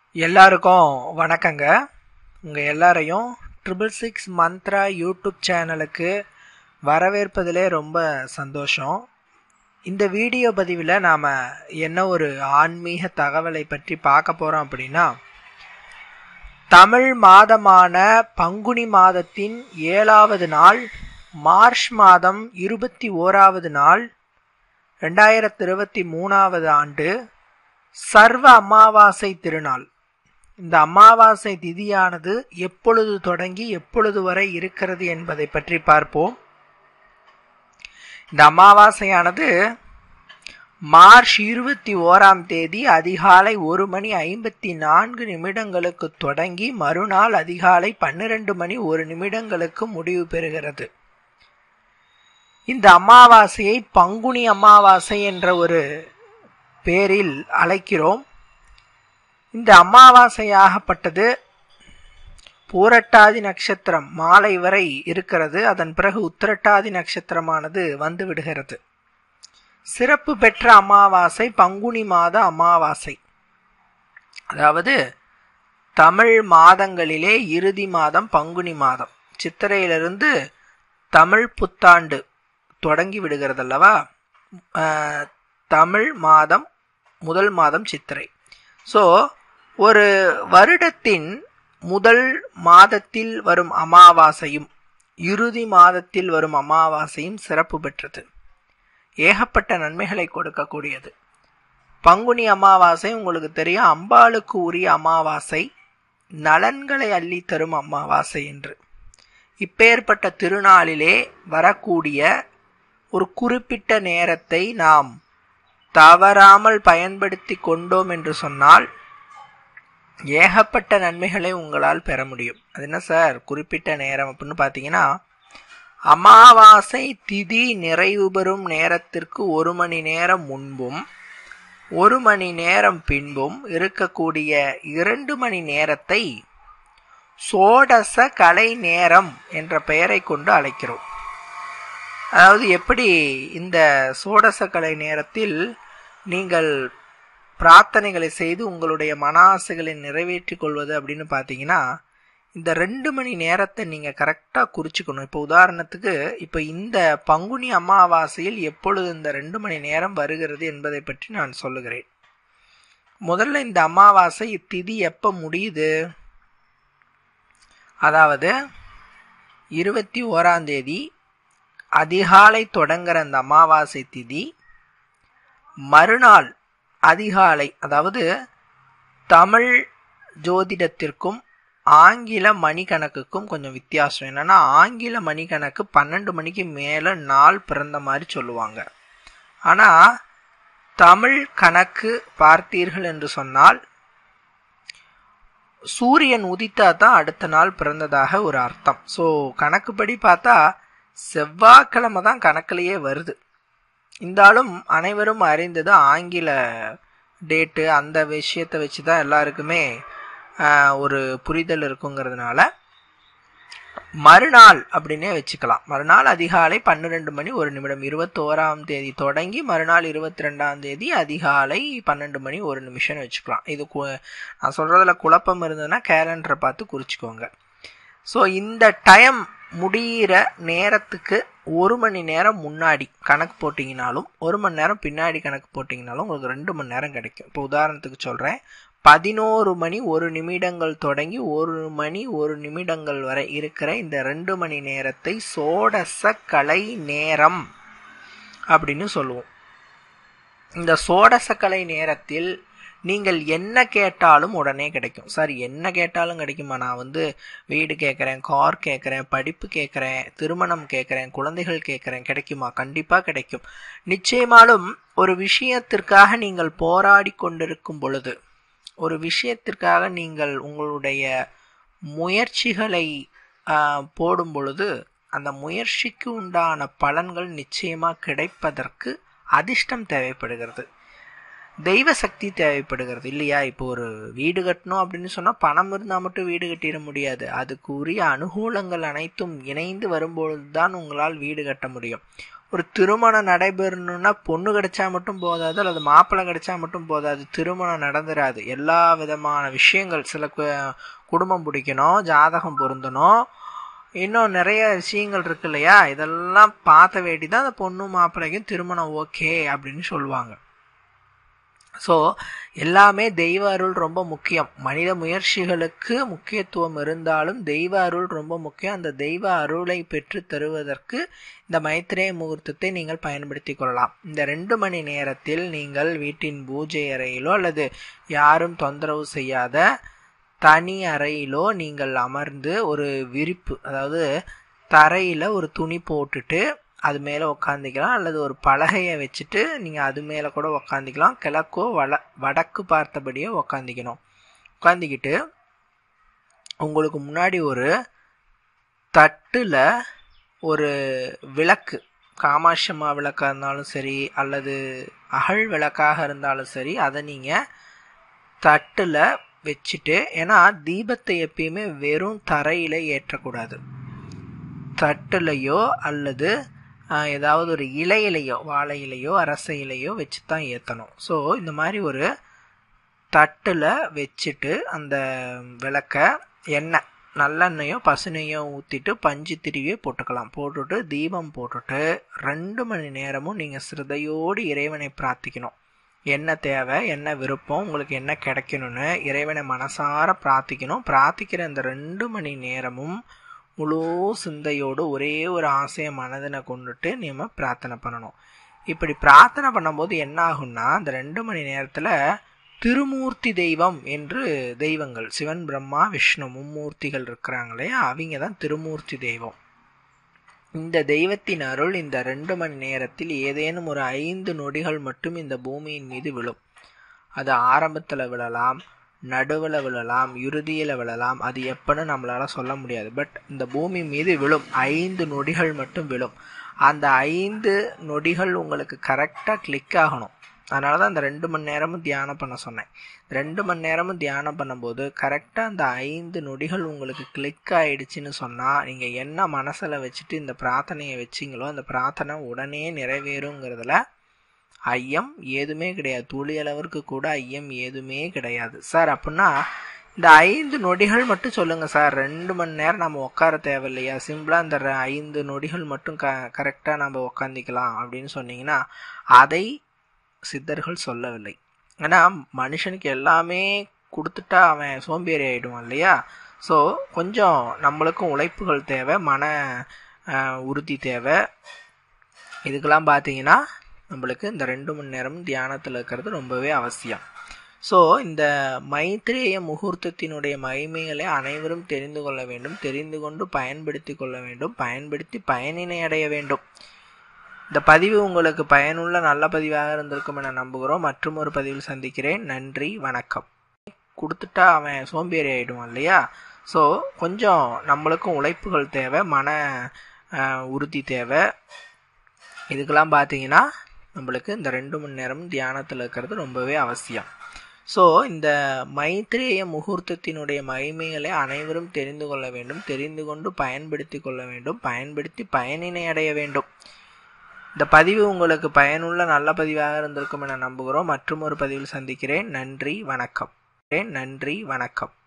எல்லாருக்கும் வணக்கங்க உங்கள் எல்லாரையும் ட்ரிபிள் சிக்ஸ் மந்த்ரா யூடியூப் சேனலுக்கு வரவேற்பதிலே ரொம்ப சந்தோஷம் இந்த வீடியோ பதிவில் நாம் என்ன ஒரு ஆன்மீக தகவலை பற்றி பார்க்க போகிறோம் அப்படின்னா தமிழ் மாதமான பங்குனி மாதத்தின் ஏழாவது நாள் மார்ச் மாதம் இருபத்தி ஓராவது நாள் ரெண்டாயிரத்தி இருபத்தி மூணாவது ஆண்டு சர்வ அமாவாசை திருநாள் இந்த அமாவாசை திதியானது எப்பொழுது தொடங்கி எப்பொழுது வரை இருக்கிறது என்பதை பற்றி பார்ப்போம் இந்த அமாவாசையானது மார்ச் இருபத்தி ஓராம் தேதி அதிகாலை ஒரு மணி ஐம்பத்தி நான்கு நிமிடங்களுக்கு தொடங்கி மறுநாள் அதிகாலை பன்னிரண்டு மணி ஒரு நிமிடங்களுக்கு முடிவு பெறுகிறது இந்த அமாவாசையை பங்குனி அமாவாசை என்ற ஒரு பேரில் அழைக்கிறோம் இந்த அமாவாசையாகப்பட்டது பூரட்டாதி நட்சத்திரம் மாலை வரை இருக்கிறது அதன் பிறகு உத்திரட்டாதி நட்சத்திரமானது வந்து விடுகிறது சிறப்பு பெற்ற அமாவாசை பங்குனி மாத அமாவாசை அதாவது தமிழ் மாதங்களிலே இறுதி மாதம் பங்குனி மாதம் சித்திரையிலிருந்து தமிழ் புத்தாண்டு தொடங்கி விடுகிறது அல்லவா தமிழ் மாதம் முதல் மாதம் சித்திரை ஸோ ஒரு வருடத்தின் முதல் மாதத்தில் வரும் அமாவாசையும் இறுதி மாதத்தில் வரும் அமாவாசையும் சிறப்பு பெற்றது ஏகப்பட்ட நன்மைகளை கொடுக்கக்கூடியது பங்குனி அமாவாசை உங்களுக்கு தெரியும் அம்பாளுக்கு உரிய அமாவாசை நலன்களை அள்ளி தரும் அமாவாசை என்று இப்பேற்பட்ட திருநாளிலே வரக்கூடிய ஒரு குறிப்பிட்ட நேரத்தை நாம் தவறாமல் பயன்படுத்தி கொண்டோம் என்று சொன்னால் ஏகப்பட்ட நன்மைகளை உங்களால் பெற முடியும் அது என்ன சார் குறிப்பிட்ட நேரம் அப்படின்னு பார்த்தீங்கன்னா அமாவாசை திதி நிறைவு பெறும் நேரத்திற்கு ஒரு மணி நேரம் முன்பும் ஒரு மணி நேரம் பின்பும் இருக்கக்கூடிய இரண்டு மணி நேரத்தை சோடச கலை நேரம் என்ற பெயரை கொண்டு அழைக்கிறோம் அதாவது எப்படி இந்த சோடச கலை நேரத்தில் நீங்கள் பிரார்த்தனைகளை செய்து உங்களுடைய மன ஆசைகளை நிறைவேற்றிக் கொள்வது அப்படின்னு பார்த்தீங்கன்னா இந்த ரெண்டு மணி நேரத்தை நீங்கள் கரெக்டாக குறிச்சிக்கணும் இப்போ உதாரணத்துக்கு இப்போ இந்த பங்குனி அமாவாசையில் எப்பொழுது இந்த ரெண்டு மணி நேரம் வருகிறது என்பதை பற்றி நான் சொல்லுகிறேன் முதல்ல இந்த அமாவாசை திதி எப்போ முடியுது அதாவது இருபத்தி ஓராம் தேதி அதிகாலை தொடங்குற அந்த அமாவாசை திதி மறுநாள் அதிகாலை அதாவது தமிழ் ஜோதிடத்திற்கும் ஆங்கில மணிக்கணக்குக்கும் கொஞ்சம் வித்தியாசம் என்னன்னா ஆங்கில மணிக்கணக்கு பன்னெண்டு மணிக்கு மேலே நாள் பிறந்த மாதிரி சொல்லுவாங்க ஆனால் தமிழ் கணக்கு பார்த்தீர்கள் என்று சொன்னால் சூரியன் உதித்தா தான் அடுத்த நாள் பிறந்ததாக ஒரு அர்த்தம் ஸோ கணக்குப்படி பார்த்தா செவ்வாய்க்கிழமை தான் கணக்கிலேயே வருது இருந்தாலும் அனைவரும் அறிந்தது ஆங்கில டேட்டு அந்த விஷயத்தை வச்சு தான் எல்லாருக்குமே ஒரு புரிதல் இருக்குங்கிறதுனால மறுநாள் அப்படின்னே வச்சுக்கலாம் மறுநாள் அதிகாலை பன்னிரெண்டு மணி ஒரு நிமிடம் இருபத்தோராம் தேதி தொடங்கி மறுநாள் இருபத்தி ரெண்டாம் தேதி அதிகாலை பன்னெண்டு மணி ஒரு நிமிஷம்னு வச்சுக்கலாம் இது நான் சொல்கிறதுல குழப்பம் இருந்ததுன்னா கேலண்டரை பார்த்து குறிச்சிக்கோங்க ஸோ இந்த டைம் முடிகிற நேரத்துக்கு ஒரு மணி நேரம் முன்னாடி கணக்கு போட்டிங்கனாலும் ஒரு மணி நேரம் பின்னாடி கணக்கு போட்டிங்கனாலும் உங்களுக்கு ரெண்டு மணி நேரம் கிடைக்கும் இப்போ உதாரணத்துக்கு சொல்கிறேன் பதினோரு மணி ஒரு நிமிடங்கள் தொடங்கி ஒரு மணி ஒரு நிமிடங்கள் வரை இருக்கிற இந்த ரெண்டு மணி நேரத்தை சோடச கலை நேரம் அப்படின்னு சொல்லுவோம் இந்த சோடச கலை நேரத்தில் நீங்கள் என்ன கேட்டாலும் உடனே கிடைக்கும் சார் என்ன கேட்டாலும் கிடைக்குமா நான் வந்து வீடு கேட்குறேன் கார் கேட்குறேன் படிப்பு கேட்குறேன் திருமணம் கேட்குறேன் குழந்தைகள் கேட்குறேன் கிடைக்குமா கண்டிப்பாக கிடைக்கும் நிச்சயமாலும் ஒரு விஷயத்திற்காக நீங்கள் போராடி கொண்டிருக்கும் பொழுது ஒரு விஷயத்திற்காக நீங்கள் உங்களுடைய முயற்சிகளை போடும் பொழுது அந்த முயற்சிக்கு உண்டான பலன்கள் நிச்சயமாக கிடைப்பதற்கு அதிர்ஷ்டம் தேவைப்படுகிறது தெய்வ சக்தி தேவைப்படுகிறது இல்லையா இப்போ ஒரு வீடு கட்டணும் அப்படின்னு சொன்னால் பணம் இருந்தால் மட்டும் வீடு கட்டிட முடியாது அதுக்கு உரிய அனுகூலங்கள் அனைத்தும் இணைந்து வரும்பொழுது தான் உங்களால் வீடு கட்ட முடியும் ஒரு திருமணம் நடைபெறணும்னா பொண்ணு கிடைச்சா மட்டும் போதாது அல்லது மாப்பிள்ளை கிடைச்சா மட்டும் போதாது திருமணம் நடந்துராது எல்லா விதமான விஷயங்கள் சில குடும்பம் பிடிக்கணும் ஜாதகம் பொருந்தணும் இன்னும் நிறைய விஷயங்கள் இருக்கு இல்லையா இதெல்லாம் பார்த்த வேண்டி தான் அந்த பொண்ணு மாப்பிள்ளைக்கும் திருமணம் ஓகே அப்படின்னு சொல்லுவாங்க ஸோ எல்லாமே தெய்வ அருள் ரொம்ப முக்கியம் மனித முயற்சிகளுக்கு முக்கியத்துவம் இருந்தாலும் தெய்வ அருள் ரொம்ப முக்கியம் அந்த தெய்வ அருளை பெற்று தருவதற்கு இந்த மைத்திரேய முகூர்த்தத்தை நீங்கள் பயன்படுத்தி கொள்ளலாம் இந்த ரெண்டு மணி நேரத்தில் நீங்கள் வீட்டின் பூஜை அறையிலோ அல்லது யாரும் தொந்தரவு செய்யாத தனி அறையிலோ நீங்கள் அமர்ந்து ஒரு விரிப்பு அதாவது தரையில் ஒரு துணி போட்டுட்டு அது மேலே உக்காந்திக்கலாம் அல்லது ஒரு பலகையை வச்சுட்டு நீங்கள் அது மேலே கூட உக்காந்திக்கலாம் கிழக்கோ வட வடக்கு பார்த்தபடியே உக்காந்திக்கணும் உட்காந்திக்கிட்டு உங்களுக்கு முன்னாடி ஒரு தட்டில் ஒரு விளக்கு காமாட்சம்மா விளக்காக இருந்தாலும் சரி அல்லது அகழ் விளக்காக இருந்தாலும் சரி அதை நீங்கள் தட்டில் வச்சுட்டு ஏன்னா தீபத்தை எப்பயுமே வெறும் தரையில் ஏற்றக்கூடாது தட்டுலையோ அல்லது ஏதாவது ஒரு இலையிலையோ வாழை இலையோ அரச இலையோ வச்சு தான் ஏற்றணும் ஸோ இந்த மாதிரி ஒரு தட்டில் வச்சுட்டு அந்த விளக்க எண்ணெய் நல்லெண்ணெயோ பசுனையோ ஊற்றிட்டு பஞ்சு திருவியே போட்டுக்கலாம் போட்டுட்டு தீபம் போட்டுட்டு ரெண்டு மணி நேரமும் நீங்கள் சிரதையோடு இறைவனை பிரார்த்திக்கணும் என்ன தேவை என்ன விருப்பம் உங்களுக்கு என்ன கிடைக்கணும்னு இறைவனை மனசார பிரார்த்திக்கணும் பிரார்த்திக்கிற இந்த ரெண்டு மணி நேரமும் முழு சிந்தையோடு ஒரே ஒரு ஆசையை மனதினை கொண்டுட்டு நம்ம பிரார்த்தனை பண்ணணும் இப்படி பிரார்த்தனை பண்ணும்போது என்ன ஆகும்னா அந்த ரெண்டு மணி நேரத்தில் திருமூர்த்தி தெய்வம் என்று தெய்வங்கள் சிவன் பிரம்மா விஷ்ணு மும்மூர்த்திகள் இருக்கிறாங்களே அவங்க தான் திருமூர்த்தி தெய்வம் இந்த தெய்வத்தின் அருள் இந்த ரெண்டு மணி நேரத்தில் ஏதேனும் ஒரு ஐந்து நொடிகள் மட்டும் இந்த பூமியின் மீது விழும் அது ஆரம்பத்தில் விழலாம் நடுவில் விழலாம் இறுதியில் விழலாம் அது எப்பன்னு நம்மளால சொல்ல முடியாது பட் இந்த பூமி மீது விழும் ஐந்து நொடிகள் மட்டும் விழும் அந்த ஐந்து நொடிகள் உங்களுக்கு கரெக்டாக கிளிக் ஆகணும் அதனால தான் அந்த ரெண்டு மணி நேரமும் தியானம் பண்ண சொன்னேன் ரெண்டு மணி நேரமும் தியானம் பண்ணும்போது கரெக்டாக அந்த ஐந்து நொடிகள் உங்களுக்கு கிளிக் ஆயிடுச்சுன்னு சொன்னால் நீங்கள் என்ன மனசில் வச்சுட்டு இந்த பிரார்த்தனையை வச்சிங்களோ அந்த பிரார்த்தனை உடனே நிறைவேறுங்கிறதுல ஐயம் ஏதுமே கிடையாது துளி அளவிற்கு கூட ஐயம் ஏதுமே கிடையாது சார் அப்படின்னா இந்த ஐந்து நொடிகள் மட்டும் சொல்லுங்க சார் ரெண்டு மணி நேரம் நம்ம உட்கார தேவையில்லையா சிம்பிளாக இந்த ஐந்து நொடிகள் மட்டும் க கரெக்டாக நம்ம உக்காந்திக்கலாம் அப்படின்னு சொன்னீங்கன்னா அதை சித்தர்கள் சொல்லவில்லை ஏன்னா மனுஷனுக்கு எல்லாமே கொடுத்துட்டா அவன் சோம்பேறி ஆகிடுவான் இல்லையா ஸோ கொஞ்சம் நம்மளுக்கும் உழைப்புகள் தேவை மன உறுதி தேவை இதுக்கெல்லாம் பார்த்தீங்கன்னா நம்மளுக்கு இந்த ரெண்டு மணி நேரம் தியானத்தில் இருக்கிறது ரொம்பவே அவசியம் ஸோ இந்த மைத்திரேய முகூர்த்தத்தினுடைய மகிமைகளை அனைவரும் தெரிந்து கொள்ள வேண்டும் தெரிந்து கொண்டு பயன்படுத்தி கொள்ள வேண்டும் பயன்படுத்தி பயனினை அடைய வேண்டும் இந்த பதிவு உங்களுக்கு பயனுள்ள நல்ல பதிவாக இருந்திருக்கும் என நம்புகிறோம் மற்றும் ஒரு பதிவில் சந்திக்கிறேன் நன்றி வணக்கம் கொடுத்துட்டா அவன் சோம்பேறி ஆகிடுவான் இல்லையா ஸோ கொஞ்சம் நம்மளுக்கும் உழைப்புகள் தேவை மன உறுதி தேவை இதுக்கெல்லாம் பார்த்தீங்கன்னா நம்மளுக்கு இந்த ரெண்டு மணி நேரம் தியானத்தில் இருக்கிறது ரொம்பவே அவசியம் ஸோ இந்த மைத்திரேய முகூர்த்தத்தினுடைய மகிமைகளை அனைவரும் தெரிந்து கொள்ள வேண்டும் தெரிந்து கொண்டு பயன்படுத்தி கொள்ள வேண்டும் பயன்படுத்தி பயனினை அடைய வேண்டும் இந்த பதிவு உங்களுக்கு பயனுள்ள நல்ல பதிவாக இருந்திருக்கும் என நம்புகிறோம் மற்றும் ஒரு பதிவில் சந்திக்கிறேன் நன்றி வணக்கம் நன்றி வணக்கம்